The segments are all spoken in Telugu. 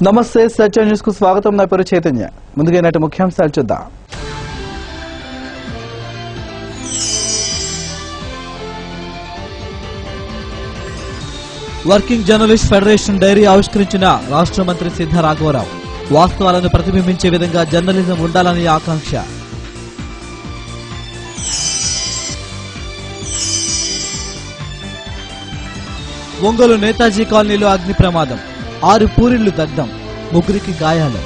నమస్తే సత్య న్యూస్ కు స్వాగతం నా పేరు చైతన్య ముందుగా నాటి ముఖ్యాంశాలు చూద్దాం వర్కింగ్ జర్నలిస్ట్ ఫెడరేషన్ డైరీ ఆవిష్కరించిన రాష్ట్ర మంత్రి సిద్ధ రాఘవరావు వాస్తవాలను ప్రతిబింబించే విధంగా జర్నలిజం ఉండాలని ఆకాంక్ష ఒంగోలు నేతాజీ కాలనీలో అగ్ని ప్రమాదం ఆరు పూరిళ్లు దగ్ధం ముగ్గురికి గాయాలు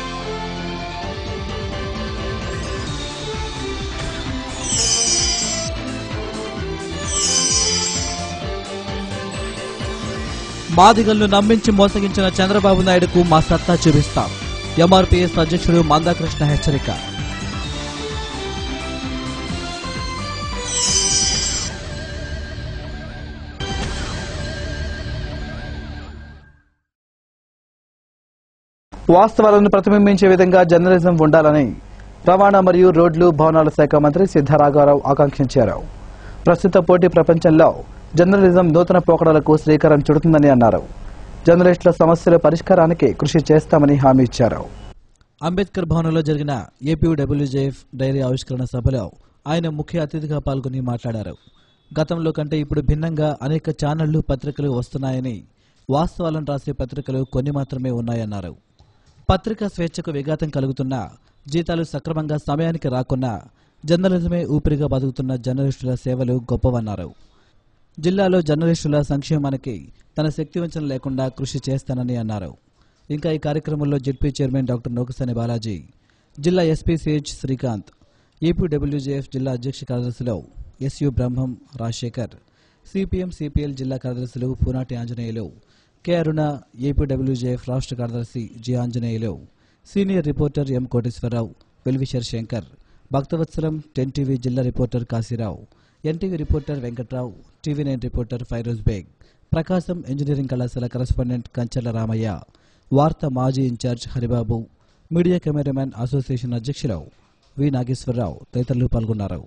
మాదిగలను నమ్మించి మోసగించిన చంద్రబాబు నాయుడుకు మా సత్తా చూపిస్తాం ఎంఆర్పీఎస్ అధ్యక్షుడు మందాకృష్ణ హెచ్చరిక వాస్తవాలను ప్రతిబింబించే విధంగా జర్నలిజం ఉండాలని రవాణా మరియు రోడ్లు భవనాల శాఖ మంత్రి సిద్ధరాఘవరావు ఆకాంక్షించారు ప్రస్తుత పోటీ ప్రపంచంలో జర్నలిజం నూతన పోకడలకు శ్రీకారం చుడుతుందని అన్నారు జర్నలిస్టుల సమస్యల పరిష్కారానికి కృషి చేస్తామని హామీ ఇచ్చారు అంబేద్కర్ భవనంలో జరిగిన ఏపీడబ్ల్యూజేఎఫ్ డైరీ ఆవిష్కరణ సభలో ఆయన ముఖ్య అతిథిగా పాల్గొని మాట్లాడారు గతంలో కంటే ఇప్పుడు భిన్నంగా అనేక ఛానళ్లు పత్రికలు వస్తున్నాయని వాస్తవాలను రాసే పత్రికలు కొన్ని మాత్రమే ఉన్నాయన్నారు పత్రికా స్వేచ్ఛకు విఘాతం కలుగుతున్నా జీతాలు సక్రమంగా సమయానికి రాకున్నా జర్నలిజమే ఊపిరిగా బతుకుతున్న జర్నలిస్టుల సేవలు గొప్పవన్నారు జిల్లాలో జర్నలిస్టుల సంక్షేమానికి తన శక్తి వంచన లేకుండా కృషి చేస్తానని అన్నారు ఇంకా ఈ కార్యక్రమంలో ZP chairman doctor Nokasani Balaji జిల్లా ఎస్పీ సిహెచ్ శ్రీకాంత్ ఏపీడబ్ల్యూజేఎఫ్ జిల్లా అధ్యక్ష కార్యదర్శిలో ఎస్యు బ్రహ్మం రాజశేఖర్ సిపిఎం సిపిఎల్ జిల్లా కార్యదర్శులు పూనాటి ఆంజనేయులు కె అరుణ ఏపీడబ్ల్యూజేఎఫ్ రాష్ట్ర కార్యదర్శి G Anjaneyulu senior reporter M Koteswararao well wisher Shankar Bhaktavatsalam ten TV జిల్లా reporter Kasirao NTV reporter Venkatrao TV nine reporter Firoz Baig Prakasam engineering కళాశాల కరెస్పాండెంట్ కంచర్ల రామయ్య వార్త మాజీ in charge Haribabu media cameraman association అధ్యక్షులు వి నాగేశ్వరరావు తదితరులు పాల్గొన్నారు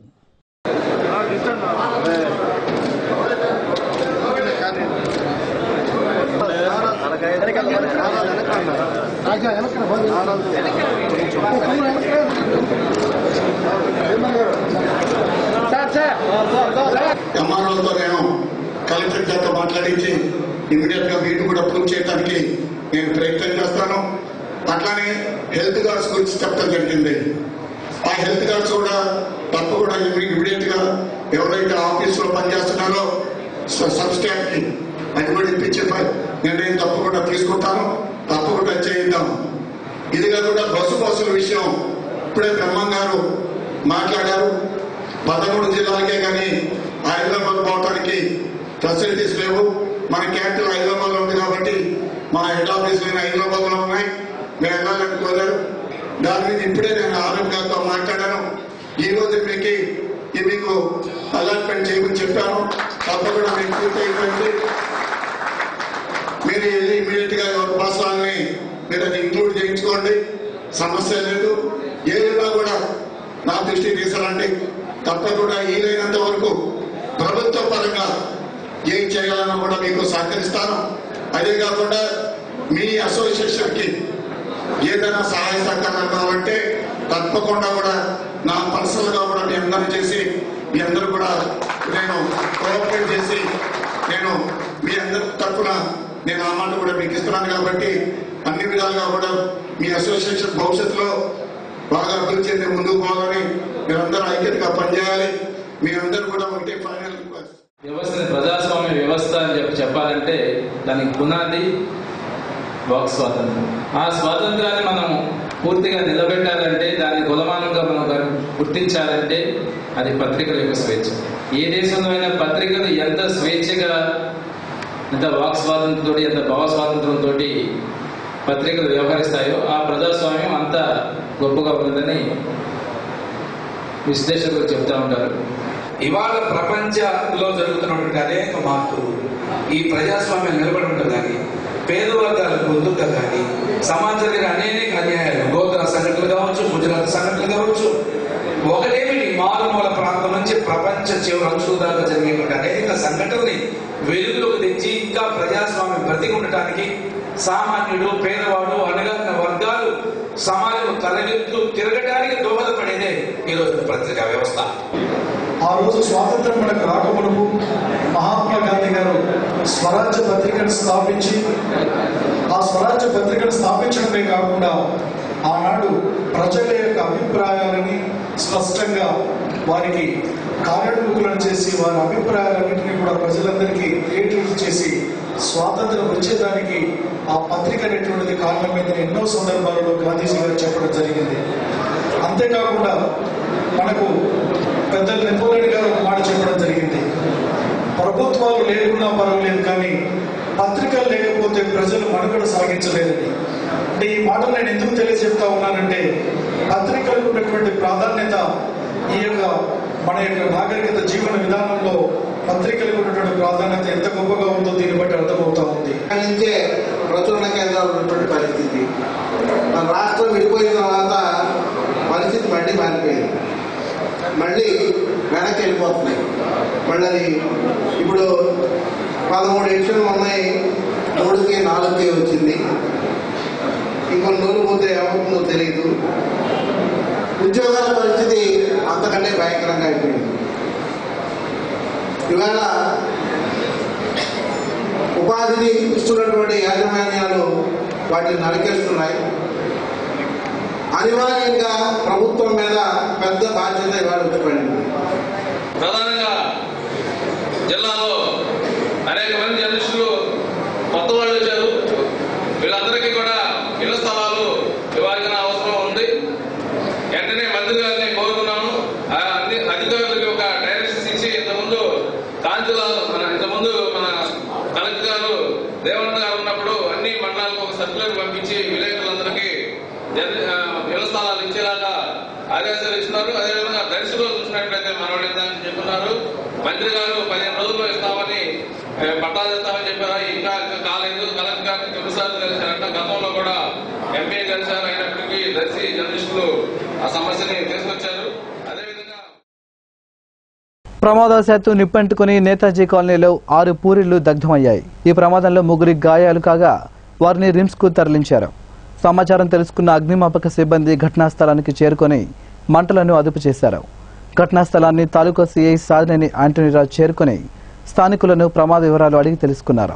ఎంఆర్ఓతో నేను కలెక్టర్ గారితో మాట్లాడించి ఇమీడియట్ గా మీటింగ్ కూడా పూర్తి చేయడానికి నేను ప్రయత్నం చేస్తాను అట్లానే హెల్త్ కార్డ్స్ గురించి చెప్పడం జరిగింది ఆ హెల్త్ కార్డ్స్ కూడా తప్పకుండా ఇమీడియట్ గా ఎవరైతే ఆఫీస్ లో పనిచేస్తున్నారో సబ్ స్టాఫ్ కి అది కూడా ఇప్పించే ప- నిర్ణయం తప్పకుండా తీసుకుంటాను తప్పకుండా చేయిద్దాం ఇది కాకుండా బస్సు బస్సుల విషయం ఇప్పుడే బ్రహ్మం గారు మాట్లాడారు పదమూడు జిల్లాలకే కానీ హైదరాబాద్ పోవడానికి ఫెసిలిటీస్ లేవు మన క్యాపిటల్ హైదరాబాద్ లో ఉంది కాబట్టి మన హెడ్ ఆఫీస్ హైదరాబాద్ లో ఉన్నాయి మేము వెళ్ళాలని కోరారు దాని మీద ఇప్పుడే నేను ఆరోగ్య గారితో మాట్లాడాను ఈ రోజు మీకు ఇది మీకు అలాట్మెంట్ చేయమని చెప్పాను తప్పకుండా మీకు పూర్తి అయిపోయింది మీరు వెళ్ళి ఇమీడియట్ గా ఎవరి పాసాలని మీరు అది ఇంక్లూడ్ చేయించుకోండి సమస్య లేదు ఏదైనా కూడా నా దృష్టికి తీసుకురండి తప్పకుండా వీలైనంత వరకు ప్రభుత్వ పరంగా ఏం చేయాలన్నా కూడా మీకు సహకరిస్తాను అదే కాకుండా మీ అసోసియేషన్ కి ఏదైనా సహాయ సహకారాలు కావాలంటే తప్పకుండా కూడా నా పర్సనల్ గా కూడా మీ అందరూ చేసి మీ అందరూ కూడా నేను కోఆపరేట్ చేసి నేను మీ అందరి తరఫున నేను ఆ మాట కూడా మీకు ఇస్తున్నాను కాబట్టి అన్ని విధాలుగా కూడా మీ అసోసియేషన్ భవిష్యత్తులో బాగా అభివృద్ధి చెంది ముందుకు పోవాలని మీరందరూ ఐక్యతగా పనిచేయాలి మీరందరూ కూడా ఒకటే ఫైనల్ రిక్వెస్ట్ వ్యవస్థని ప్రజాస్వామ్య వ్యవస్థ అని చెప్పి చెప్పాలంటే దానికి పునాది వాక్ స్వాతంత్రం ఆ స్వాతంత్రాన్ని మనం పూర్తిగా నిలబెట్టాలంటే దాన్ని కులమానంగా మనం గ- గుర్తించాలంటే అది పత్రికల యొక్క స్వేచ్ఛ ఏ దేశంలో అయినా పత్రికలు ఎంత స్వేచ్ఛగా ఎంత వాక్ స్వాతంత్రంతో ఎంత భావ స్వాతంత్రంతో పత్రికలు వ్యవహరిస్తాయో ఆ ప్రజాస్వామ్యం అంత గొప్పగా ఉన్నదని విశ్లేషకులు చెప్తా ఉంటారు ఇవాళ ప్రపంచంలో జరుగుతున్నటువంటి అనేక మార్పులు ఈ ప్రజాస్వామ్యం నిలబడి ఉంటుందని పేద వర్గాల పొందుక కానీ సమాజంలో అనేక అన్యాయాలు గోత్ర సంఘటనలు కావచ్చు గుజరాత్ సంఘటనలు కావచ్చు ఒకటేమిటి మారుమూల ప్రాంతం నుంచి ప్రపంచ చివరి అంచుల దాకా జరిగేటువంటి అనేక సంఘటనల్ని వెలుగులోకి తెచ్చి ఇంకా ప్రజాస్వామ్యం బ్రతికి ఉండటానికి సామాన్యుడు పేదవాడు అణగారిన వర్గాలు సమాజం తరలిస్తూ తిరగడానికి దోహదపడేదే ఈ రోజు పత్రికా వ్యవస్థ ఆ రోజు స్వాతంత్రం మనకు రాకమునుపు మహాత్మా గాంధీ గారు స్వరాజ్య పత్రికను స్థాపించి ఆ స్వరాజ్య పత్రికను స్థాపించడమే కాకుండా ఆనాడు ప్రజల యొక్క అభిప్రాయాలని స్పష్టంగా వారికి కార్యముఖులను చేసి వారి అభిప్రాయాలన్నింటినీ కూడా ప్రజలందరికీ క్రియేటివ్ చేసి స్వాతంత్రం వచ్చేదానికి ఆ పత్రిక అనేటువంటిది కారణమైందని ఎన్నో సందర్భాలలో గాంధీజీ గారు చెప్పడం జరిగింది అంతేకాకుండా మనకు పెద్దలు నెపోలియన్ గారు ఒక మాట చెప్పడం జరిగింది ప్రభుత్వాలు లేకున్నా పర్వాలేదు కానీ పత్రికలు లేకపోతే ప్రజలు మనుగడ సాగించలేరని అంటే ఈ మాటలు నేను ఎందుకు తెలియజెప్తా ఉన్నానంటే పత్రికలకు ఉన్నటువంటి ప్రాధాన్యత ఈ యొక్క మన యొక్క నాగరికత జీవన విధానంలో పత్రికలకు ఉన్నటువంటి ప్రాధాన్యత ఎంత గొప్పగా ఉందో దీన్ని బట్టి అర్థమవుతా ఉంది నుంచే ప్రచురణ కేంద్రాలు ఉన్నటువంటి పరిస్థితి మన రాష్ట్రం విడిపోయిన తర్వాత పరిస్థితి మళ్ళీ మారిపోయింది మళ్ళీ వెనక్కి వెళ్ళిపోతున్నాయి మళ్ళీ అది ఇప్పుడు పదమూడు ఎడిషన్లు ఉన్నాయి మూడుకి నాలుగుకి వచ్చింది ఇంకొన్ని రోజులు పోతే ఏమవుతుందో తెలియదు ఉద్యోగాల పరిస్థితి అంతకంటే భయంకరంగా అయిపోయింది ఇవాళ ఉపాధిని ఇస్తున్నటువంటి యాజమాన్యాలు వాటిని నరికేస్తున్నాయి అనివార్యంగా ప్రభుత్వం మీద పెద్ద బాధ్యత ఇవాళ వచ్చి పడింది ప్రధానంగా జిల్లాలో అనేక మంది జర్నలిస్టులు కొత్త వాళ్ళు వచ్చారు వీళ్ళందరికీ కూడా ఇళ్ల స్థలాలు ఇవ్వాల్సిన అవసరం ఉంది వెంటనే మంత్రి గారిని కోరుకున్నాము ఆ అన్ని అధికారులకి ఒక డైరెక్షన్స్ ఇచ్చి ఇంతకుముందు కాంతిలాల్ మన ఇంతకుముందు మన కలెక్టర్ గారు రేవంత్ గారు ఉన్నప్పుడు అన్ని మండలాలకు ఒక సర్కులర్ పంపించి విలేకరులందరికీ జర్న- ఆ, ఇళ్ల స్థలాలు ఇచ్చేలాగా ఆదేశాలు ఇస్తున్నారు అదేవిధంగా దర్శిలో చూసినట్లయితే మనవాళ్ళు ఇద్దామని చెప్తున్నారు మంత్రి గారు పదిహేను రోజుల్లో ఇస్తామని ఏ, పట్టాలు ఇస్తామని చెప్పారు ఇంకా ఇంకా కాలేదు కలెక్టర్ గారిని తొలిసారి కలిశారంట గతంలో కూడా ఎంపీ కలిశారు అయినప్పటికీ దర్శి జర్నలిస్టులు ఆ సమస్యని తీసుకొచ్చారు అదేవిధంగా ప్రమాదవశాత్తు నిప్పంటుకుని నేతాజీ కాలనీలో ఆరు పూరిళ్లు దగ్ధమయ్యాయి ఈ ప్రమాదంలో ముగ్గురి గాయాలు కాగా వారిని రిమ్స్ కు తరలించారు సమాచారం తెలుసుకున్న అగ్నిమాపక సిబ్బంది ఘటనా స్థలానికి చేరుకొని మంటలను అదుపు చేశారు ఘటనా స్థలాన్ని తాలూకా సీఐ సాధినేని ఆంటనీరావు చేరుకొని స్థానికులను ప్రమాద వివరాలు అడిగి తెలుసుకున్నారు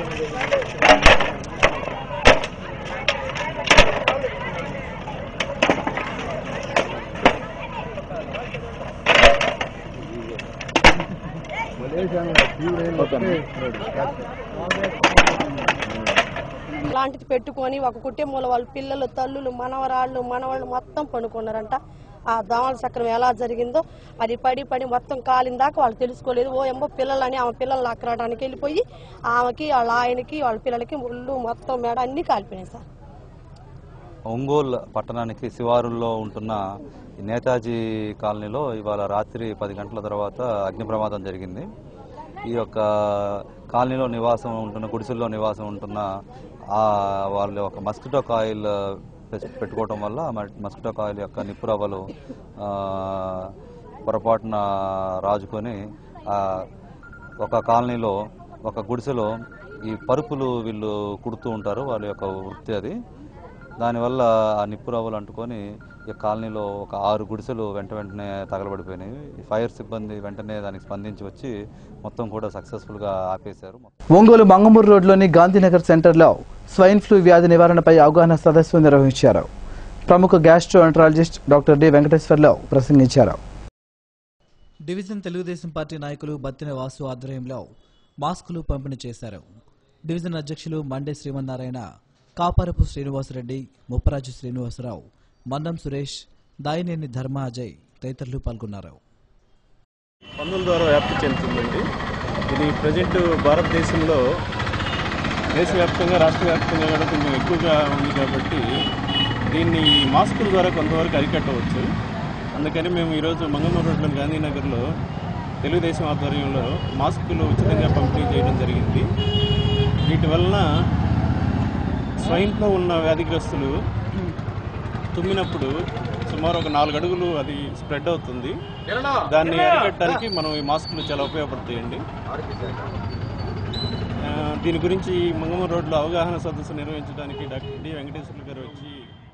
లాంటిది పెట్టుకొని ఒక కుటుంబంలో వాళ్ళ పిల్లలు తల్లులు మనవరాళ్ళు మనవాళ్ళు మొత్తం పడుకున్నారంట ఆ దోమల చక్రం ఎలా జరిగిందో అది పడి పడి మొత్తం కాలిన దాకా వాళ్ళు తెలుసుకోలేదు ఓ ఏమో పిల్లలని ఆమె పిల్లలు లాక్కరాడానికి వెళ్ళిపోయి ఆమెకి వాళ్ళ ఆయనకి వాళ్ళ పిల్లలకి ముళ్ళు మొత్తం మేడ అన్ని కాలిపోయినాయి సార్ ఒంగోలు పట్టణానికి శివారుల్లో ఉంటున్న ఈ నేతాజీ కాలనీలో ఇవాళ రాత్రి పది గంటల తర్వాత అగ్ని ప్రమాదం జరిగింది ఈ యొక్క కాలనీలో నివాసం ఉంటున్న గుడిసెల్లో నివాసం ఉంటున్న ఆ వాళ్ళు ఒక మస్కిటో కాయిల్ పె- పెట్టుకోవడం వల్ల మ- మస్కిటో కాయిల్ యొక్క నిప్పురవ్వలు ఆ, పొరపాటున రాజుకొని ఆ, ఒక కాలనీలో ఒక గుడిసెలో ఈ పరుపులు వీళ్ళు కుడుతూ ఉంటారు వాళ్ళ యొక్క వృత్తి అది దానివల్ల ఆ నిప్పు రవ్వలు అంటుకొని ఈ కాలనీలో ఒక ఆరు గుడిసెలు వెంట వెంటనే తగలబడిపోయినాయి ఈ ఫైర్ సిబ్బంది వెంటనే దానికి స్పందించి వచ్చి మొత్తం కూడా సక్సెస్ఫుల్గా ఆపేశారు ఒంగోలు మంగమూరు రోడ్లోని గాంధీనగర్ సెంటర్లో స్వైన్ ఫ్లూ వ్యాధి నివారణపై అవగాహన సదస్సు నిర్వహించారు ప్రముఖ gastroenterologist doctor D Venkateswararao ప్రసంగించారు డివిజన్ తెలుగుదేశం పార్టీ నాయకులు బత్తిన వాసు ఆధ్వర్యంలో మాస్కులు పంపిణీ చేశారు డివిజన్ అధ్యక్షులు మండే శ్రీమన్నారాయణ కాపారపు శ్రీనివాసరెడ్డి ముప్పరాజు శ్రీనివాసరావు మందం సురేష్ దాయినేని ధర్మ అజయ్ తదితరులు పాల్గొన్నారు పన్నుల ద్వారా వ్యాప్తి చెందుతుందండి ఇది ప్రజెంట్ భారతదేశంలో దేశవ్యాప్తంగా రాష్ట్ర వ్యాప్తంగా కూడా కొంచెం ఎక్కువగా ఉంది కాబట్టి దీన్ని మాస్కుల ద్వారా కొంతవరకు అరికట్టవచ్చు అందుకని మేము ఈరోజు మంగళూరు రోడ్లోని గాంధీనగర్లో తెలుగుదేశం ఆధ్వర్యంలో మాస్కులు ఉచితంగా పంపిణీ చేయడం జరిగింది వీటి వలన స్వైన్లో ఉన్న వ్యాధిగ్రస్తులు తుమ్మినప్పుడు సుమారు ఒక నాలుగు అడుగులు అది స్ప్రెడ్ అవుతుంది దాన్ని అరికట్టడానికి మనం ఈ మాస్కులు చాలా ఉపయోగపడతాయండి ఆ, దీని గురించి మంగమూరు రోడ్లో అవగాహన సదస్సు నిర్వహించడానికి డాక్టర్ డి వెంకటేశ్వర్లు గారు వచ్చి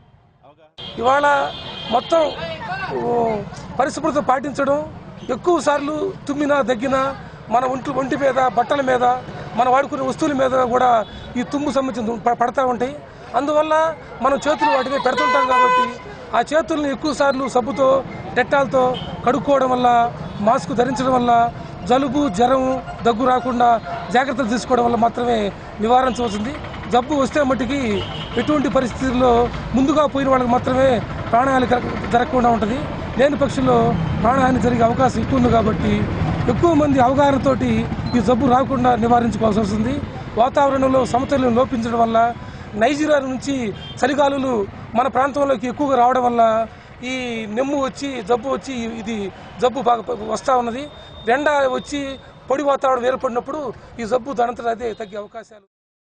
ఇవాళ మొత్తం ఓ, పరిశుభ్రత పాటించడం ఎక్కువ సార్లు తుమ్మినా దగ్గినా మన ఒంటి ఒంటి మీద బట్టల మీద మనం వాడుకునే వస్తువుల మీద కూడా ఈ తుమ్ము సంబంధించిన దుమ్ము ప- పడతా ఉంటాయి అందువల్ల మనం చేతులు వాటిని పెడుతుంటాం కాబట్టి ఆ చేతుల్ని ఎక్కువ సార్లు సబ్బుతో డెట్టాలతో కడుక్కోవడం వల్ల మాస్క్ ధరించడం వల్ల జలుబు జ్వరం దగ్గు రాకుండా జాగ్రత్తలు తీసుకోవడం వల్ల మాత్రమే నివారించవచ్చుంది జబ్బు వస్తే మట్టికి ఎటువంటి పరిస్థితుల్లో ముందుగా పోయిన వాళ్ళకి మాత్రమే ప్రాణహాని కలగ- జరగకుండా ఉంటుంది లేని పక్షుల్లో ప్రాణహాని జరిగే అవకాశం ఎక్కువ ఉంది కాబట్టి ఎక్కువ మంది అవగాహనతోటి ఈ జబ్బు రాకుండా నివారించుకోవాల్సి వస్తుంది వాతావరణంలో సమతుల్యం లోపించడం వల్ల నైజీరియా నుంచి చలిగాలులు మన ప్రాంతంలోకి ఎక్కువగా రావడం వల్ల ఈ నెమ్ము వచ్చి జబ్బు వచ్చి ఇది జబ్బు బాగా వస్తూ ఉన్నది ఎండ వచ్చి పొడి వాతావరణం ఏర్పడినప్పుడు ఈ జబ్బు దానంతట అదే తగ్గే అవకాశాలు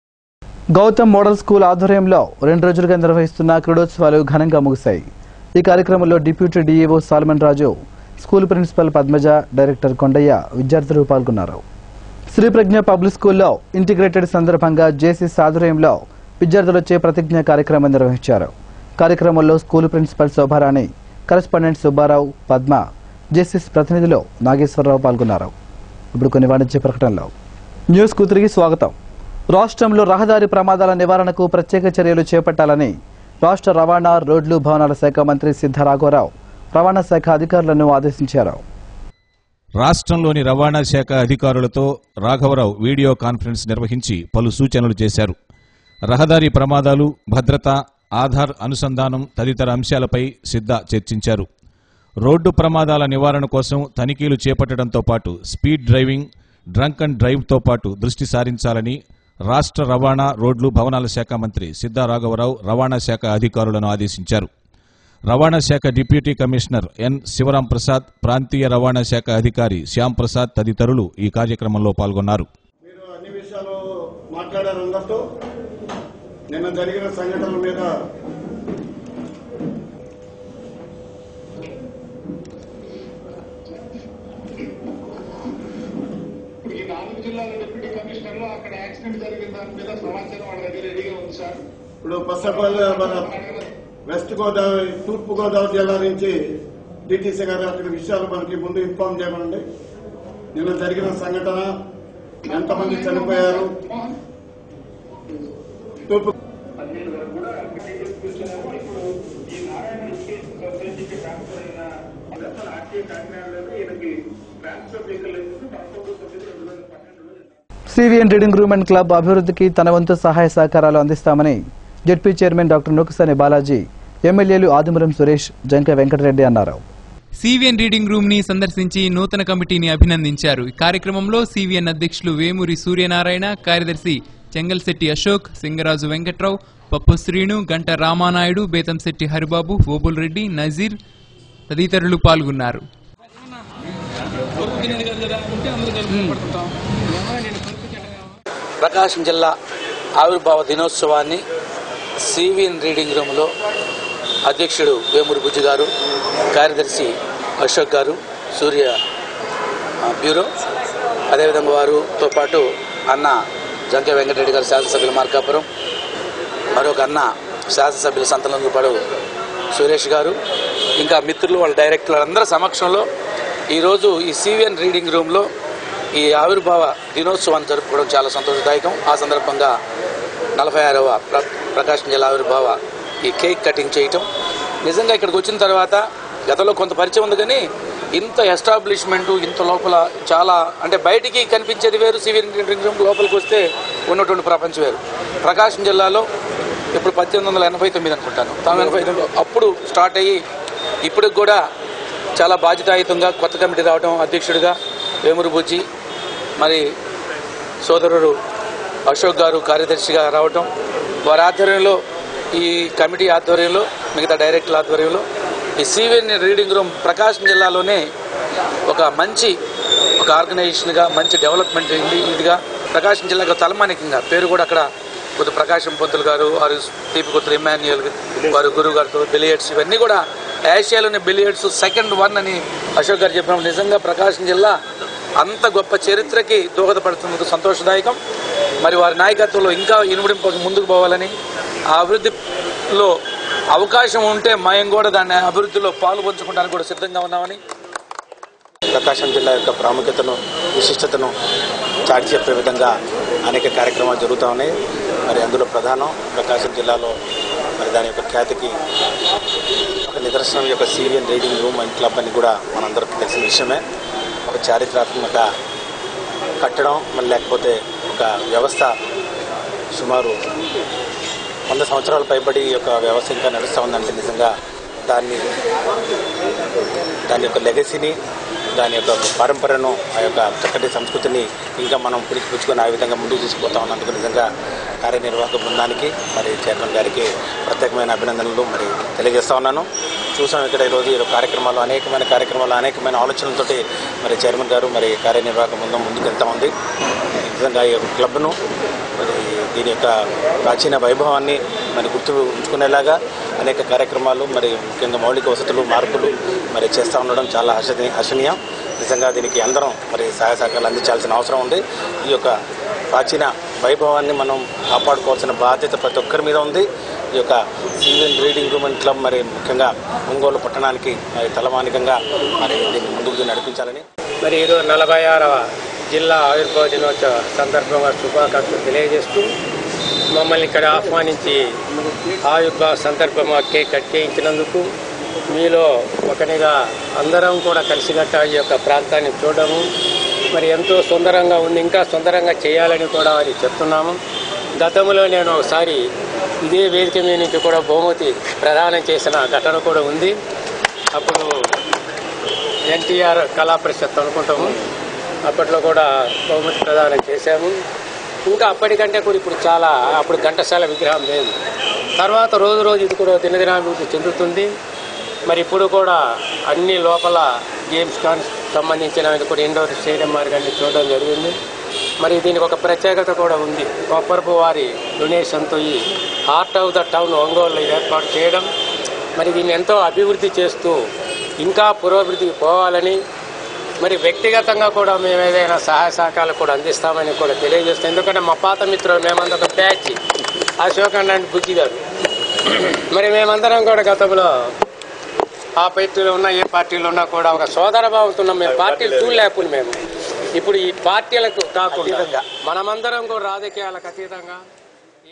గౌతమ్ మోడల్ స్కూల్ ఆధ్వర్యంలో రెండు రోజులుగా నిర్వహిస్తున్న క్రీడోత్సవాలు ఘనంగా ముగిశాయి ఈ కార్యక్రమంలో deputy DEO Solomon Raju school principal Padmaja director Kondaiah విద్యార్థులు పాల్గొన్నారు శ్రీప్రజ్ఞ పబ్లిక్ స్కూల్లో ఇంటిగ్రేటెడ్ సందర్భంగా జేసీస్ ఆధ్వర్యంలో విద్యార్థులచే ప్రతిజ్ఞ కార్యక్రమం నిర్వహించారు కార్యక్రమంలో school principal Shobharani correspondent Subbarao Padma Jaycees ప్రతినిధులు నాగేశ్వరరావు పాల్గొన్నారు ఇప్పుడు కొన్ని వాణిజ్య ప్రకటనలు న్యూస్ కు తిరిగి స్వాగతం రాష్ట్రంలో రహదారి ప్రమాదాల నివారణకు ప్రత్యేక చర్యలు చేపట్టాలని రాష్ట్ర రవాణా రోడ్లు భవనాల శాఖ మంత్రి సిద్ధ రాఘవరావు రవాణా శాఖ అధికారులను ఆదేశించారు రాష్ట్రంలోని రవాణా శాఖ అధికారులతో రాఘవరావు వీడియో కాన్ఫరెన్స్ నిర్వహించి పలు సూచనలు చేశారు రహదారి ప్రమాదాలు భద్రత ఆధార్ అనుసంధానం తదితర అంశాలపై సిద్ధ చర్చించారు రోడ్డు ప్రమాదాల నివారణ కోసం తనిఖీలు చేపట్టడంతో పాటు స్పీడ్ డ్రైవింగ్ డ్రంక్ అండ్ డ్రైవ్తో పాటు దృష్టి సారించాలని రాష్ట్ర రవాణా రోడ్లు భవనాల శాఖ మంత్రి సిద్ధా రాఘవరావు రవాణా శాఖ అధికారులను ఆదేశించారు రవాణా శాఖ deputy commissioner N Sivaram Prasad ప్రాంతీయ రవాణా శాఖ అధికారి శ్యాం ప్రసాద్ తదితరులు ఈ కార్యక్రమంలో పాల్గొన్నారు మీరు అన్ని విషయాలు మాట్లాడారు అందరితో నిన్న జరిగిన సంఘటనల మీద ఇప్పుడు ఈ నాలుగు జిల్లాల డిప్యూటీ కమిషనర్లు అక్కడ యాక్సిడెంట్ జరిగిన దాని మీద సమాచారం వాళ్ళ దగ్గర రెడీగా ఉంది సార్ ఇప్పుడు పసపల్లి మన వెస్ట్ గోదావరి తూర్పు గోదావరి జిల్లా నుంచి డిటిసి గారు అక్కడ విషయాలు మనకి ముందు ఇన్ఫార్మ్ చేయమనండి నిన్న జరిగిన సంఘటన ఎంతమంది చనిపోయారు పదిహేను వరకు కూడా డీటెయిల్స్ కూర్చున్నాము ఇప్పుడు ఈ నారాయణ ఎడ్యుకేషన్ సొసైటీకి ట్రాన్స్ఫర్ అయిన అసలు ఆర్టీఏ కాకినాడలో ఈయనకి ట్రాన్స్ఫర్ వెహికల్ అయితే పంతొమ్మిది తొమ్మిది రెండు వేల పన్నెండులో CVN reading room and club అభివృద్ధికి తన వంతు సహాయ సహకారాలు అందిస్తామని ZP chairman doctor Nookasani Balaji ఎమ్మెల్యేలు ఆదిమూలం సురేష్ జంక వెంకటరెడ్డి అన్నారు సివిఎన్ రీడింగ్ రూమ్ ని సందర్శించి నూతన కమిటీని అభినందించారు ఈ కార్యక్రమంలో సివిఎన్ అధ్యక్షులు వేమూరి సూర్యనారాయణ కార్యదర్శి చెంగల్శెట్టి అశోక్ సింగరాజు వెంకట్రావు పప్పు శ్రీను గంట రామానాయుడు బేతంశెట్టి హరిబాబు ఓబుల్ రెడ్డి నజీర్ తదితరులు పాల్గొన్నారు ప్రకాశం జిల్లా ఆవిర్భావ దినోత్సవాన్ని సివిఎన్ రీడింగ్ రూమ్లో అధ్యక్షుడు వేమూరి బుజ్జి గారు కార్యదర్శి అశోక్ గారు సూర్య ఆ, బ్యూరో అదేవిధంగా వారితో పాటు అన్న జంక వెంకటరెడ్డి గారు శాసనసభ్యులు మార్కాపురం మరొక అన్న శాసనసభ్యుల సంతలందుపడు సురేష్ గారు ఇంకా మిత్రులు వాళ్ళ డైరెక్టర్లు అందరి సమక్షంలో ఈరోజు ఈ సివిఎన్ రీడింగ్ రూమ్లో ఈ ఆవిర్భావ దినోత్సవాన్ని జరుపుకోవడం చాలా సంతోషదాయకం ఆ సందర్భంగా నలభై ఆరవ ప్ర- ప్రకాశం జిల్లా ఆవిర్భావ ఈ కేక్ కటింగ్ చేయటం నిజంగా ఇక్కడికి వచ్చిన తర్వాత గతంలో కొంత పరిచయం ఉంది కానీ ఇంత ఎస్టాబ్లిష్మెంట్ ఇంత లోపల చాలా అంటే బయటికి కనిపించేది వేరు సివిల్ రీడింగ్ రూమ్ లోపలికి వస్తే ఉన్నటువంటి ప్రపంచం వేరు ప్రకాశం జిల్లాలో ఇప్పుడు పద్దెనిమిది వందల ఎనభై తొమ్మిది అనుకుంటాను తొమ్మిది ఎనభై తొమ్మిది అప్పుడు స్టార్ట్ అయ్యి ఇప్పటికి కూడా చాలా బాధ్యతాయుతంగా కొత్త కమిటీ రావడం అధ్యక్షుడిగా వేమురు బుజ్జి మరి సోదరుడు అశోక్ గారు కార్యదర్శిగా రావటం వారి ఆధ్వర్యంలో ఈ కమిటీ ఆధ్వర్యంలో మిగతా డైరెక్టర్ల ఆధ్వర్యంలో ఈ సివిఎన్ రీడింగ్ రూమ్ ప్రకాశం జిల్లాలోనే ఒక మంచి ఒక ఆర్గనైజేషన్గా మంచి డెవలప్మెంట్ ఇది ఇదిగా ప్రకాశం జిల్లాకు తలమానికంగా పేరు కూడా అక్కడ కొద్ది ప్రకాశం పంతులు గారు వారు తీపి కొత్త ఇమాన్యుయల్ వారు గురువు గారితో బిలియర్డ్స్ ఇవన్నీ కూడా ఏషియాలోని బిలియర్డ్స్ సెకండ్ వన్ అని అశోక్ గారు చెప్పిన నిజంగా ప్రకాశం జిల్లా అంత గొప్ప చరిత్రకి దోహదపడుతున్నందుకు సంతోషదాయకం మరి వారి నాయకత్వంలో ఇంకా ఇనుముడింపు ముందుకు పోవాలని ఆ అభివృద్ధిలో అవకాశం ఉంటే మేము కూడా దాన్ని అభివృద్ధిలో పాలు పంచుకోవడానికి కూడా సిద్ధంగా ఉన్నామని ప్రకాశం జిల్లా యొక్క ప్రాముఖ్యతను విశిష్టతను చాటి చెప్పే విధంగా అనేక కార్యక్రమాలు జరుగుతూ ఉన్నాయి మరి అందులో ప్రధానం ప్రకాశం జిల్లాలో మరి దాని యొక్క ఖ్యాతికి ఒక నిదర్శనం యొక్క CVN reading room and club అని కూడా మనందరికీ తెలిసిన విషయమే ఒక చారిత్రాత్మక కట్టడం మరి లేకపోతే ఒక వ్యవస్థ సుమారు వంద సంవత్సరాల పైబడి ఈ యొక్క వ్యవస్థ ఇంకా నడుస్తూ ఉందంటే నిజంగా దాన్ని దాని యొక్క లెగసీని దాని యొక్క పరంపరను ఆ యొక్క చక్కటి సంస్కృతిని ఇంకా మనం పుచ్చుకొని ఆ విధంగా ముందుకు తీసుకుపోతా ఉన్నందుకు నిజంగా కార్యనిర్వాహక బృందానికి మరి చైర్మన్ గారికి ప్రత్యేకమైన అభినందనలు మరి తెలియజేస్తా ఉన్నాను చూసాం ఇక్కడ ఈరోజు ఈ కార్యక్రమాలు అనేకమైన కార్యక్రమాలు అనేకమైన ఆలోచనలతోటి మరి చైర్మన్ గారు మరి కార్యనిర్వాహక బృందం ముందుకు వెళ్తా ఉంది నిజంగా ఈ యొక్క క్లబ్ను మరి దీని యొక్క ప్రాచీన వైభవాన్ని మరి గుర్తు ఉంచుకునేలాగా అనేక కార్యక్రమాలు మరి ముఖ్యంగా మౌలిక వసతులు మార్పులు మరి చేస్తూ ఉండడం చాలా హర్షని హర్షణీయం నిజంగా దీనికి అందరం మరి సహాయ సహకారాలు అందించాల్సిన అవసరం ఉంది ఈ యొక్క ప్రాచీన వైభవాన్ని మనం కాపాడుకోవాల్సిన బాధ్యత ప్రతి ఒక్కరి మీద ఉంది ఈ యొక్క CVN reading room and club మరి ముఖ్యంగా ఒంగోలు పట్టణానికి మరి తలమానికంగా మరి దీన్ని ముందుకు నడిపించాలని మరి ఈరోజు నలభై ఆరవ జిల్లా ఆవిర్భావ దినోత్సవ సందర్భంగా శుభాకాంక్షలు తెలియజేస్తూ మమ్మల్ని ఇక్కడ ఆహ్వానించి ఆవిర్భావ సందర్భంగా కేక్ కట్ చేయించినందుకు మీలో ఒకనిగా అందరం కూడా కలిసినట్టు ఈ యొక్క ప్రాంతాన్ని చూడడము మరి ఎంతో సుందరంగా ఉంది ఇంకా సుందరంగా చేయాలని కూడా వారికి చెప్తున్నాము గతంలో నేను ఒకసారి ఇదే వేదిక మీద నుంచి కూడా బహుమతి ప్రదానం చేసిన ఘటన కూడా ఉంది అప్పుడు ఎన్టీఆర్ కళా పరిషత్ అనుకుంటాము అప్పట్లో కూడా బహుమతి ప్రదానం చేశాము ఇంకా అప్పటికంటే కూడా ఇప్పుడు చాలా అప్పుడు ఘంటసాల విగ్రహం లేదు తర్వాత రోజు రోజు ఇది కూడా దినదినాభివృద్ధి చెందుతుంది మరి ఇప్పుడు కూడా అన్ని లోపల గేమ్స్ కానీ సంబంధించినవి కూడా ఇండోర్ స్టేడియం మరి కానీ చూడడం జరిగింది మరి దీనికి ఒక ప్రత్యేకత కూడా ఉంది కొప్పరపు వారి డొనేషన్తో ఈ heart of the town Ongole ఏర్పాటు చేయడం మరి దీన్ని ఎంతో అభివృద్ధి చేస్తూ ఇంకా పురోభివృద్ధికి పోవాలని మరి వ్యక్తిగతంగా కూడా మేము ఏదైనా సహాయ సహకారాలు కూడా అందిస్తామని కూడా తెలియజేస్తాం ఎందుకంటే మా పాత మిత్రులు మేమంతా ఒక బ్యాచ్ అశోక్ అన్న బుద్ధి గారు మరి మేమందరం కూడా గతంలో ఆ పార్టీలో ఉన్నా ఏ పార్టీలో ఉన్నా కూడా ఒక సోదర భావంతో మేము పార్టీలు చూడలేకపోయి మేము ఇప్పుడు ఈ పార్టీలకు కాకుండా మనమందరం కూడా రాజకీయాలకు అతీతంగా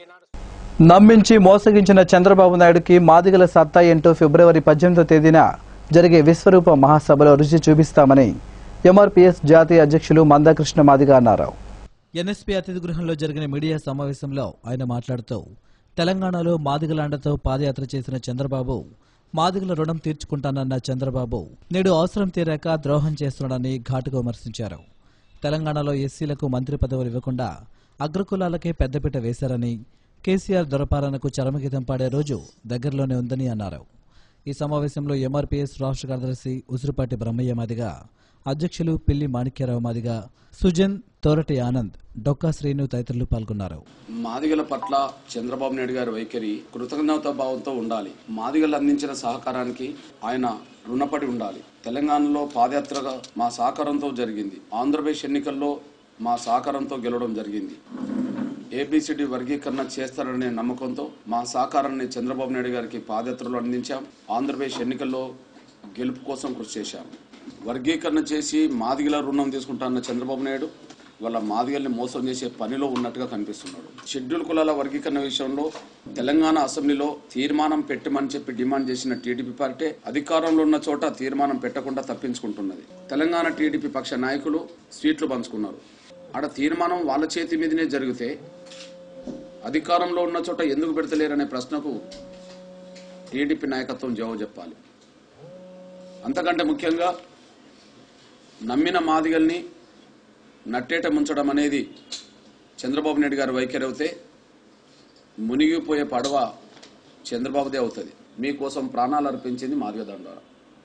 నమ్మించి మోసగించిన చంద్రబాబు నాయుడుకి మాదిగల సత్తా ఏంటో ఫిబ్రవరి పద్దెనిమిదో తేదీన జరిగే విశ్వరూప మహాసభలో రుచి చూపిస్తామని ఎంఆర్పీఎస్ జాతీయ అధ్యక్షులు మందాకృష్ణ మాదిగ అన్నారు ఎన్ఎస్పీ అతిథి గృహంలో జరిగిన మీడియా సమావేశంలో ఆయన మాట్లాడుతూ తెలంగాణలో మాదిగల అండతో పాదయాత్ర చేసిన చంద్రబాబు మాదిగల రుణం తీర్చుకుంటానన్న చంద్రబాబు నేడు అవసరం తీరాక ద్రోహం చేస్తున్నాడని ఘాటుగా విమర్శించారు తెలంగాణలో ఎస్సీలకు మంత్రి పదవులు ఇవ్వకుండా అగ్రకులాలకే పెద్దపీట వేశారని కేసీఆర్ దొరపాలనకు చరమగీతం పాడే రోజు దగ్గరలోనే ఉందని అన్నారు ఈ సమావేశంలో ఎంఆర్పీఎస్ రాష్ట్ర కార్యదర్శి ఉసురుపాటి బ్రహ్మయ్య మాదిగా అధ్యక్షులు పిల్లి మాణిక్యరావు మాదిగా సుజన్ తోరటి ఆనంద్ డొక్కా శ్రీను తదితరులు పాల్గొన్నారు మాదిగల పట్ల చంద్రబాబు నాయుడు గారి వైఖరి కృతజ్ఞతా భావంతో ఉండాలి మాదిగలు అందించిన సహకారానికి ఆయన రుణపడి ఉండాలి తెలంగాణలో పాదయాత్రగా మా సహకారంతో జరిగింది ఆంధ్రప్రదేశ్ ఎన్నికల్లో మా సహకారంతో గెలవడం జరిగింది ఏబిసిడి వర్గీకరణ చేస్తారనే నమ్మకంతో మా సహకారాన్ని చంద్రబాబు నాయుడు గారికి పాదయాత్రలో అందించాం ఆంధ్రప్రదేశ్ ఎన్నికల్లో గెలుపు కోసం కృషి చేశాం వర్గీకరణ చేసి మాదిగల రుణం తీసుకుంటాన్న చంద్రబాబు నాయుడు వాళ్ళ మాదిగల్ని మోసం చేసే పనిలో ఉన్నట్టుగా కనిపిస్తున్నాడు షెడ్యూల్ కులాల వర్గీకరణ విషయంలో తెలంగాణ అసెంబ్లీలో తీర్మానం పెట్టమని చెప్పి డిమాండ్ చేసిన టీడీపీ పార్టీ అధికారంలో ఉన్న చోట తీర్మానం పెట్టకుండా తప్పించుకుంటున్నది తెలంగాణ టీడీపీ పక్ష నాయకులు సీట్లు పంచుకున్నారు ఆడ తీర్మానం వాళ్ళ చేతి మీదనే జరిగితే అధికారంలో ఉన్న చోట ఎందుకు పెడతలేరనే ప్రశ్నకు టీడీపీ నాయకత్వం జవాబు చెప్పాలి అంతకంటే ముఖ్యంగా నమ్మిన మాదిగల్ని నట్టేట ముంచడం అనేది చంద్రబాబు నాయుడు గారి వైఖరి అవుతే మునిగిపోయే పడవ చంద్రబాబుదే అవుతుంది మీకోసం ప్రాణాలు అర్పించింది మాదిగ దండోరా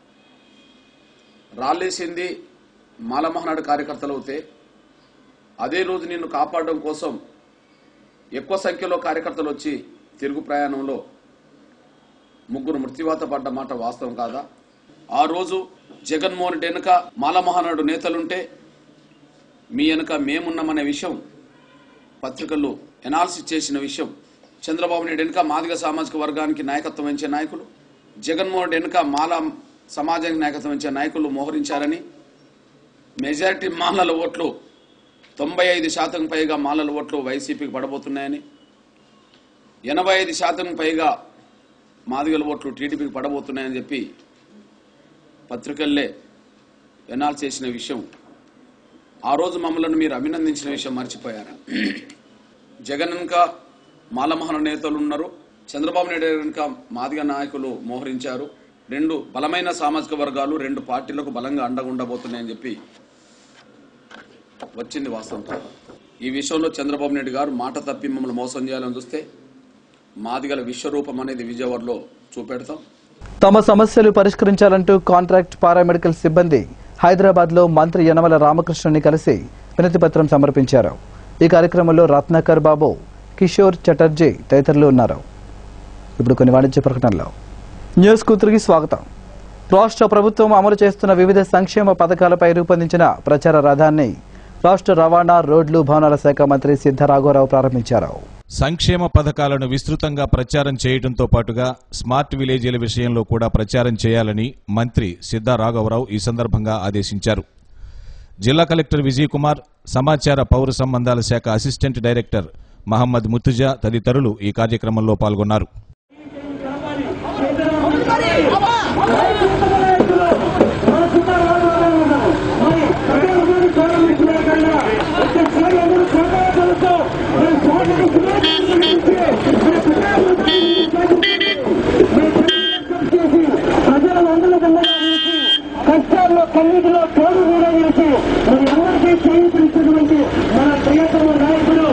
రాళ్ళేసింది మాలమహనాడు కార్యకర్తలు అవుతే అదే రోజు నిన్ను కాపాడడం కోసం ఎక్కువ సంఖ్యలో కార్యకర్తలు వచ్చి తిరుగు ప్రయాణంలో ముగ్గురు మృత్యువాత పడ్డ మాట వాస్తవం కాదా ఆ రోజు జగన్మోహన్ రెడ్డి వెనుక మాలమహానాడు నేతలుంటే మీ వెనుక మేమున్నామనే విషయం పత్రికల్లో ఎనాలిసిస్ చేసిన విషయం చంద్రబాబు నాయుడు వెనుక మాదిగ సామాజిక వర్గానికి నాయకత్వం వహించే నాయకులు జగన్మోహన్ రెడ్డి వెనుక మాల సమాజానికి నాయకత్వం వహించే నాయకులు మోహరించారని మెజారిటీ మాలల ఓట్లు తొంభై ఐదు శాతం పైగా మాలల ఓట్లు వైసీపీకి పడబోతున్నాయని ఎనభై ఐదు శాతం పైగా మాదిగల ఓట్లు టీడీపీకి పడబోతున్నాయని చెప్పి పత్రికల్లే ఎనాల్ చేసిన విషయం ఆ రోజు మమ్మల్ని మీరు అభినందించిన విషయం మర్చిపోయారా జగన్ వెనుక మాలమోహన నేతలు ఉన్నారు చంద్రబాబు నాయుడు వెనుక మాదిగ నాయకులు మోహరించారు రెండు బలమైన సామాజిక వర్గాలు రెండు పార్టీలకు బలంగా అండగా ఉండబోతున్నాయని చెప్పి వచ్చింది వాస్తవం కాదు ఈ విషయంలో చంద్రబాబు నాయుడు గారు మాట తప్పి మమ్మల్ని మోసం చేయాలని చూస్తే మాదిగల విశ్వరూపం అనేది విజయవాడలో చూపెడతాం తమ సమస్యలు పరిష్కరించాలంటూ కాంట్రాక్ట్ పారామెడికల్ సిబ్బంది హైదరాబాద్ లో మంత్రి యనమల రామకృష్ణుని కలిసి వినతి పత్రం సమర్పించారు ఈ కార్యక్రమంలో రత్నాకర్ బాబు కిషోర్ చటర్జీ తదితరులు ఉన్నారు ఇప్పుడు కొన్ని వాణిజ్య ప్రకటనలు న్యూస్ కు తిరిగి స్వాగతం రాష్ట్ర ప్రభుత్వం అమలు చేస్తున్న వివిధ సంక్షేమ పథకాలపై రూపొందించిన ప్రచార రథాన్ని రాష్ట్ర రవాణా రోడ్లు భవనాల శాఖ మంత్రి సిద్ధరాఘవరావు ప్రారంభించారు సంక్షేమ పథకాలను విస్తృతంగా ప్రచారం చేయడంతో పాటుగా స్మార్ట్ విలేజీల విషయంలో కూడా ప్రచారం చేయాలని మంత్రి సిద్ధా రాఘవరావు ఈ సందర్భంగా ఆదేశించారు జిల్లా కలెక్టర్ విజయ్ కుమార్ సమాచార పౌర సంబంధాల శాఖ అసిస్టెంట్ డైరెక్టర్ మహమ్మద్ ముత్తుజా తదితరులు ఈ కార్యక్రమంలో పాల్గొన్నారు కష్టాల్లో కన్నిటిలో తోడు కూడా చేసి మరి అందరికీ చేయించినటువంటి మన ప్రియతమ నాయకుడు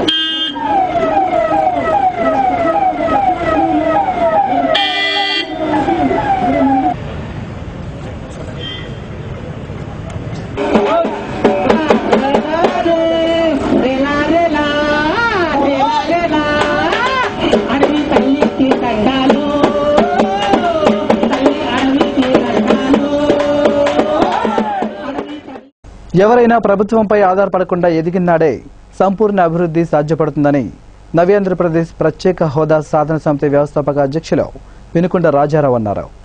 అడవి తల్లికి దండాలు తల్లి అడవికి దండాలు ఎవరైనా ప్రభుత్వంపై ఆధారపడకుండా ఎదిగినాడే సంపూర్ణ అభివృద్ధి సాధ్యపడుతుందని నవ్యాంధ్రప్రదేశ్ ప్రత్యేక హోదా సాధన సమితి వ్యవస్థాపక అధ్యక్షులు వినుకొండ రాజారావు అన్నారు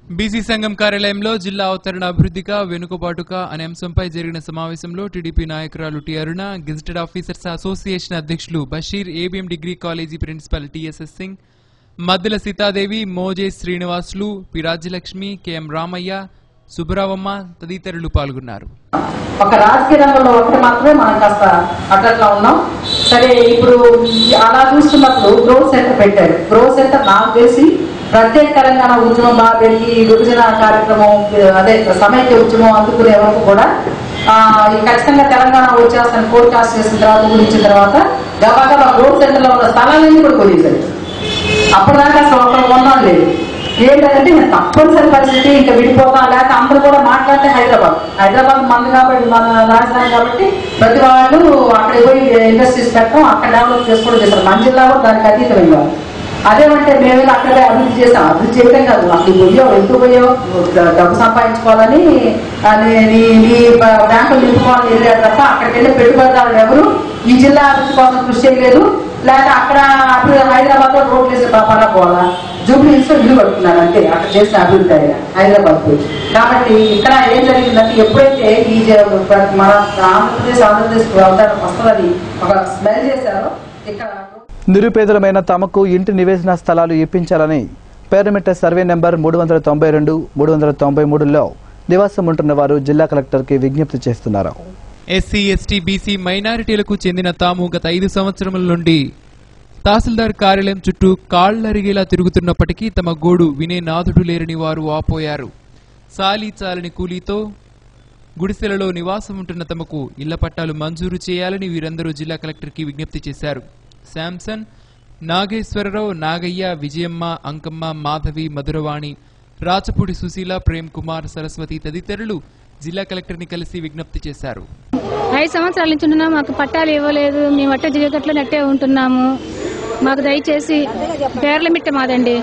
బీసీ సంఘం కార్యాలయంలో జిల్లా అవతరణ అభివృద్ధిగా వెనుకబాటుగా అనే అంశంపై జరిగిన సమావేశంలో టీడీపీ నాయకురాలు T Aruna gazetted officers association అధ్యక్షులు Basheer ABM degree college principal TSS Singh Maddela Sitadevi Moje Srinivasulu P Rajyalakshmi KM Ramaiah Subbaravamma తదితరులు పాల్గొన్నారు ఒక రాజకీయ రంగంలో ఒకటి మాత్రమే మనం కాస్త అట్లా ఉన్నాం సరే ఇప్పుడు ఈ- అలా చూస్తున్నప్పుడు గ్రో సెంటర్ పెట్టారు గ్రో సెంటర్ నాకు తెలిసి ప్రత్యేక తెలంగాణ ఉద్యమం బాగా పెరిగి విభజన కార్యక్రమం అదే సమైక్య ఉద్యమం అందుకునే వరకు కూడా ఆ, ఈ ఖచ్చితంగా తెలంగాణ వచ్చేస్తాను ఫోర్కాస్ట్ చేసిన తర్వాత గురించిన తర్వాత గబాగబా గ్రో సెంటర్ లో ఉన్న స్థలాలన్నీ కూడా కొనేసారు అప్పటిదాకా అసలు ఒక్కరు కొన్నాం లేదు ఏంటంటే ఇంకా తప్పనిసరి పరిస్థితి ఇంకా విడిపోతాం లేకపోతే అందరూ కూడా మాట్లాడితే హైదరాబాద్ హైదరాబాద్ మంది కాబట్టి మన రాజధాని కాబట్టి ప్రతి వాళ్ళు అక్కడికి పోయి ఇండస్ట్రీస్ పెట్టడం అక్కడ డెవలప్ చేసుకోవడం చేస్తారు మన జిల్లా కూడా దానికి అతీతమైన వాళ్ళు అదేమంటే మేము అక్కడే అభివృద్ధి చేసాం అభివృద్ధి చేయడం కాదు అక్కడ పోయో వెళ్తూ పోయో డ- డబ్బు సంపాదించుకోవాలని ఆ, నీ- నీ నీ బ- బ్యాంకులు నింపుకోవాలని వెళ్ళారు తప్ప అక్కడికి వెళ్ళి పెట్టుబడిదారులు ఎవరు ఈ జిల్లా అభివృద్ధి కోసం కృషి చేయలేదు లేకపోతే అక్కడ అభివృద్ధి హైదరాబాద్ లో రోడ్లు వేసే పాపాలా పోవాలా జూబ్లీ హిల్స్ లో ఇల్లు కట్టుకున్నారు అంతే అక్కడ చేసిన అభివృద్ధి ఆయన హైదరాబాద్ పోయి కాబట్టి ఇక్కడ ఏం జరిగిందంటే ఎప్పుడైతే ఈ జ- మన ఆంధ్రప్రదేశ్ ఆంధ్రప్రదేశ్ అవతారం వస్తుందని ఒక స్మెల్ చేశారో ఇక్కడ నిరుపేదలమైన తమకు ఇంటి నివేశన స్థలాలు ఇప్పించాలని పేరుమిట్ట సర్వే నెంబర్ మూడు వందల తొంభై రెండు మూడు వందల తొంభై మూడులో నివాసం ఉంటున్న వారు జిల్లా కలెక్టర్కి విజ్ఞప్తి చేస్తున్నారు ఎస్సీ ఎస్టీ బీసీ మైనారిటీలకు చెందిన తాము గత ఐదు సంవత్సరముల నుండి తహసీల్దార్ కార్యాలయం చుట్టూ కాళ్లరిగేలా తిరుగుతున్నప్పటికీ తమ గోడు వినే నాథుడు లేరని వారు వాపోయారు సాలి చాలని కూలీతో గుడిసెలలో నివాసం ఉంటున్న తమకు ఇళ్ల పట్టాలు మంజూరు చేయాలని వీరందరూ జిల్లా కలెక్టర్కి విజ్ఞప్తి చేశారు శాంసన్ నాగేశ్వరరావు నాగయ్య విజయమ్మ అంకమ్మ మాధవి మధురవాణి రాచపూడి సుశీల ప్రేమ్ కుమార్ సరస్వతి తదితరులు జిల్లా కలెక్టర్ని కలిసి విజ్ఞప్తి చేశారు ఐదు సంవత్సరాల నుంచి ఉంటున్నాం మాకు పట్టాలు ఇవ్వలేదు మేము అట్టే జిగట్లో నట్టే ఉంటున్నాము మాకు దయచేసి పేర్ల మిట్ట మాదండి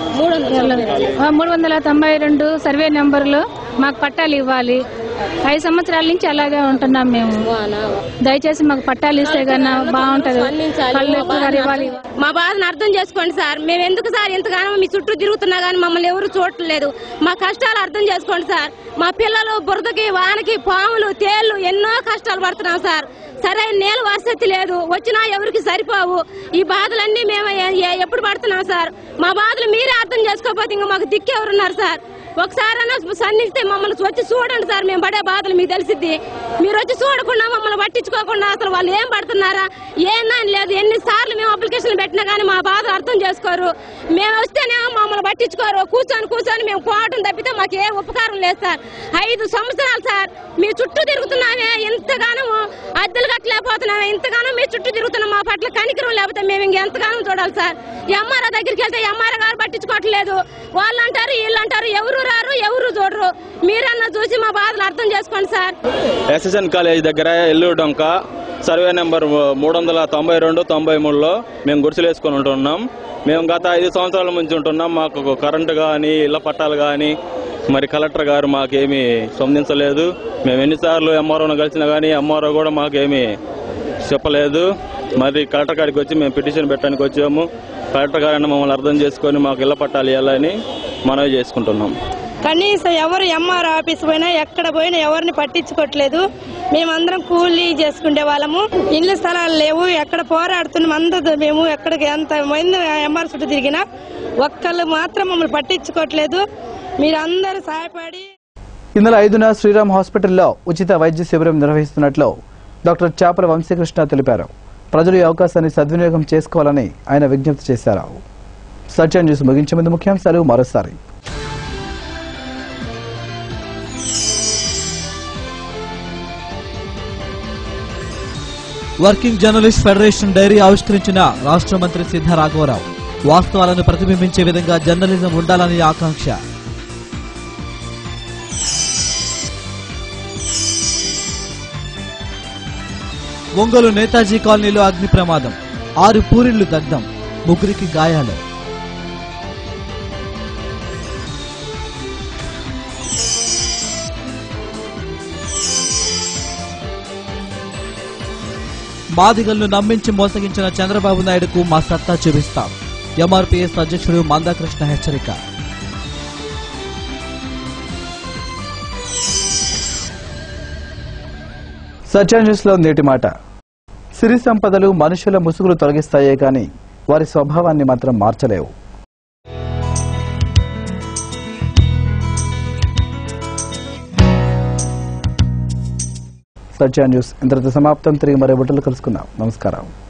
ఆ, మూడు వందల తొంభై రెండు సర్వే నెంబర్లో మాకు పట్టాలు ఇవ్వాలి ఐదు సంవత్సరాల నుంచి అలాగే ఉంటున్నాం మేము దయచేసి మాకు పట్టాలు ఇస్తే కన్నా బాగుంటది కలెక్టర్ గారు ఇవ్వాలి మా బాధను అర్థం చేసుకోండి సార్ మేము ఎందుకు సార్ ఇంతగానో మీ చుట్టూ తిరుగుతున్నా కానీ మమ్మల్ని ఎవరు చూడట్లేదు మా కష్టాలు అర్థం చేసుకోండి సార్ మా పిల్లలు బురదకి వానకి పాములు తేళ్లు ఎన్నో కష్టాలు పడుతున్నాం సార్ సరైన నీళ్ళ వసతి లేదు వచ్చినా ఎవరికి సరిపోవు ఈ బాధలన్నీ మేము ఎ- ఎ- ఎప్పుడు పడుతున్నాం సార్ మా బాధలు మీరే అర్థం చేసుకోకపోతే ఇంకా మాకు దిక్కు ఎవరున్నారు సార్ ఒకసారైనా సన్నిస్తే మమ్మల్ని వచ్చి చూడండి సార్ మేము పడే బాధలు మీకు తెలిసిద్ది మీరు వచ్చి చూడకుండా మమ్మల్ని పట్టించుకోకుండా అసలు వాళ్ళు ఏం పడుతున్నారా ఏందని లేదు ఎన్ని సార్లు మేము అప్లికేషన్ పెట్టినా కానీ మా బాధ అర్థం చేసుకోరు మేము వస్తేనేమో మమ్మల్ని పట్టించుకోరు కూర్చొని కూర్చొని మేము పోవటం తప్పితే మాకు ఏ ఉపకారం లేదు సార్ ఐదు సంవత్సరాలు సార్ మీ చుట్టూ తిరుగుతున్నామే ఎంతగానో అద్దెలు కట్టలేకపోతున్నామే ఇంతగానో మీ చుట్టూ తిరుగుతున్నాం మా పట్ల కనికరం లేకపోతే మేము ఇంకెంతగానో చూడాలి సార్ ఎంఆర్ఓ దగ్గరికి వెళ్తే ఎంఆర్ఓ గారు పట్టించుకోవట్లేదు వాళ్ళు అంటారు వీళ్ళు అంటారు ఎవరు రారు ఎవరు చూడరు మీరన్నా చూసి మా బాధలు అర్థం చేసుకోండి సార్ ఎస్ఎస్ఎన్ కాలేజ్ దగ్గర ఎల్లూరు డొంక సర్వే నెంబర్ మూడు వందల తొంభై రెండు తొంభై మూడులో మేము గుడిసెలు వేసుకొని ఉంటున్నాం మేము గత ఐదు సంవత్సరాల నుంచి ఉంటున్నాం మాకు కరెంటు కానీ ఇళ్ల పట్టాలు కానీ మరి కలెక్టర్ గారు మాకేమీ స్పందించలేదు మేము ఎన్నిసార్లు ఎంఆర్ఓను కలిసినా కానీ ఎంఆర్ఓ కూడా మాకేమీ చెప్పలేదు మరి కలెక్టర్ గారికి వచ్చి మేము పిటిషన్ పెట్టడానికి వచ్చాము కలెక్టర్ గారిని మమ్మల్ని అర్థం చేసుకొని మాకు ఇళ్ల పట్టాలు ఇవ్వాలని మనవి చేసుకుంటున్నాం కనీసం ఎవరు ఎంఆర్ ఆఫీస్ పోయినా ఎక్కడ పోయినా ఎవరిని పట్టించుకోవట్లేదు మేమందరం కూలీ చేసుకునే వాళ్ళము ఇళ్ళ స్థలాలు లేవు ఎక్కడ పోరాడుతున్నాం అందరూ మేము ఎక్కడికి ఎంత మంది ఎంఆర్ చుట్టూ తిరిగినా ఒక్కళ్ళు మాత్రం మమ్మల్ని పట్టించుకోవట్లేదు మీరందరూ సహాయపడి ఈ నెల ఐదున శ్రీరామ్ హాస్పిటల్లో ఉచిత వైద్య శిబిరం నిర్వహిస్తున్నట్లు డాక్టర్ చాపల వంశీకృష్ణ తెలిపారు ప్రజలు ఈ అవకాశాన్ని సద్వినియోగం చేసుకోవాలని ఆయన విజ్ఞప్తి చేశారు సత్యం న్యూస్ ముగించే ముందు ముఖ్యాంశాలు మరోసారి వర్కింగ్ జర్నలిస్ట్ ఫెడరేషన్ డైరీ ఆవిష్కరించిన రాష్ట్ర మంత్రి సిద్ధ రాఘవరావు వాస్తవాలను ప్రతిబింబించే విధంగా జర్నలిజం ఉండాలని ఆకాంక్ష ఒంగోలు నేతాజీ కాలనీలో అగ్ని ప్రమాదం ఆరు పూరిళ్లు దగ్ధం ముగ్గురికి గాయాలు మాదిగలను నమ్మించి మోసగించిన చంద్రబాబు నాయుడుకు మా సత్తా చూపిస్తాం ఎంఆర్పీఎస్ అధ్యక్షుడు మందాకృష్ణ హెచ్చరిక సత్య న్యూస్లో నేటి మాట సిరి సంపదలు మనుషుల ముసుగులు తొలగిస్తాయే కానీ వారి స్వభావాన్ని మాత్రం మార్చలేవు సత్య న్యూస్ ఇంతటితో సమాప్తం తిరిగి మరో బుట్టలు కలుసుకుందాం నమస్కారం